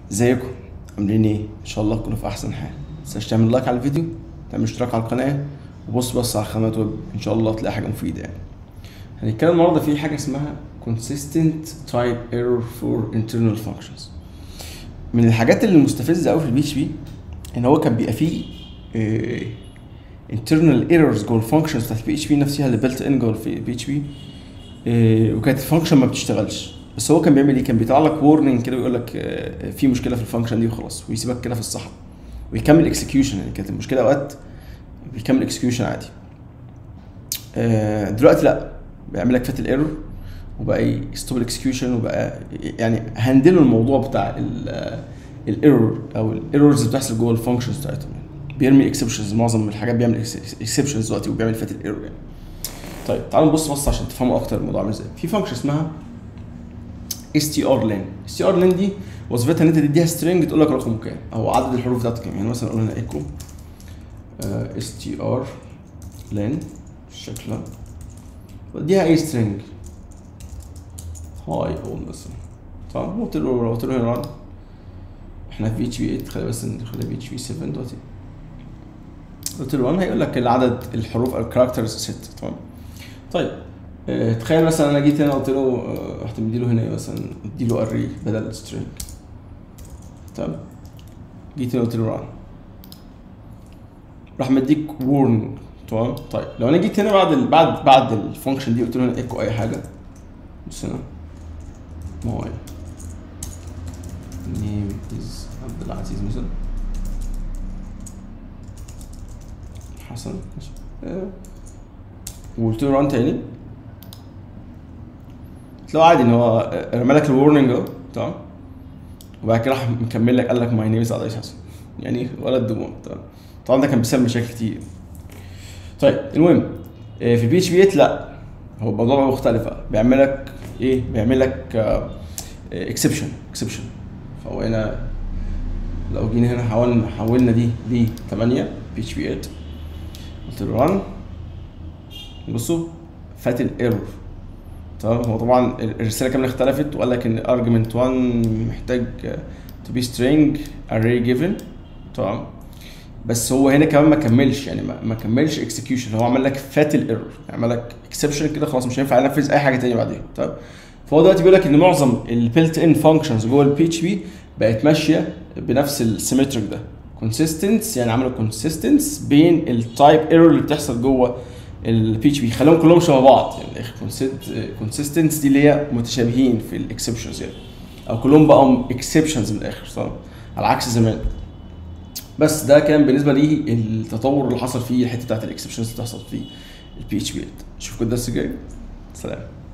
ازيكم عاملين ايه ان شاء الله تكونوا في احسن حال متنساش تعمل لايك على الفيديو تعمل اشتراك على القناه وبص بص على قناه ويب ان شاء الله تلاقي حاجه مفيده يعني هنتكلم النهارده في حاجه اسمها consistent type error for internal functions من الحاجات اللي مستفزه قوي في البي اتش بي ان هو كان بيبقى فيه آه، internal errors جوه الفانكشنز بتاعت البي اتش بي نفسها اللي built in جوه البي اتش بي وكانت الفانكشن ما بتشتغلش بس هو كان بيعمل ايه كان بيطلع لك وورنينج كده ويقول لك آه، في مشكله في الفانكشن دي وخلاص ويسيبك كده في الصحراء ويكمل اكسكيوشن يعني كانت المشكله اوقات بيكمل اكسكيوشن عادي آه، دلوقتي لا بيعمل لك فات الايرور وبقى يستوب الاكسكيوشن وبقى يعني هندلوا الموضوع بتاع الايرور او الايرورز اللي بتحصل جوه الفانكشنز بتاعتهم يعني. بيرمي اكسبشنز معظم الحاجات بيعمل اكسبشنز دلوقتي وبيعمل فات الايرور يعني طيب تعالوا نبص بص عشان تفهموا اكتر الموضوع عامل ازاي في فانكشن اسمها str len str len دي وظيفتها ان انت تديها string تقول لك رقمه كام او عدد الحروف بتاعته كام يعني مثلا قول لنا ايكو str len بالشكل ده وديها اي string هاي اقول مثلا تمام قلت له قلت له هنا run احنا في اتش بي 8 خلي بس نخليها في اتش بي 7 دلوقتي قلت له 1 هيقول لك العدد الحروف او الكاركترز 6 تمام طيب اه تخيل مثلا انا جيت هنا قلت له اه، رحت مديله هنا إيه مثلا اديله اري بدل سترينج تمام جيت هنا قلت له run راح مديك warning تمام طيب لو انا جيت هنا بعد ال بعد بعد الفانكشن دي قلت له هنا ايكو اي حاجه بص هنا ماي نيم از عبد العزيز مثلا حسن ماشي اه. وقلت له ران تاني تلاقوا عادي ان هو رمى لك الورنينج اهو تمام وبعد كده راح مكمل لك قال لك ماي نيم از عبد حسن يعني ولا الدموع تمام طبعا ده كان بيسبب مشاكل كتير طيب المهم اه، في البي اتش بي 8 لا هو الموضوع بقى مختلف بقى بيعمل لك ايه بيعمل لك اكسبشن اكسبشن فهو هنا لو جينا هنا حولنا حولنا دي ل 8 بي اتش بي 8 قلت له ران بصوا فات الايرور تمام هو طبعا الرساله كامله اختلفت وقال لك ان argument 1 محتاج to be string array given تمام بس هو هنا كمان ما كملش يعني ما, ما كملش execution هو عمل لك فات الايرور عمل لك exception كده خلاص مش هينفع ينفذ اي حاجه تانية بعدين تمام فهو دلوقتي بيقول لك ان معظم البيلت ان فانكشنز جوه البي اتش بي بقت ماشيه بنفس السيمتريك ده كونسيستنس يعني عملوا كونسيستنس بين التايب ايرور اللي بتحصل جوه البي اتش بي خليهم كلهم شبه بعض يعني كونسيستنس دي اللي هي متشابهين في الاكسبشنز يعني او كلهم بقوا اكسبشنز من الاخر صح على عكس زمان بس ده كان بالنسبه لي التطور اللي حصل فيه الحته بتاعت الاكسبشنز اللي بتحصل في البي اتش بي اشوفكم الدرس الجاي سلام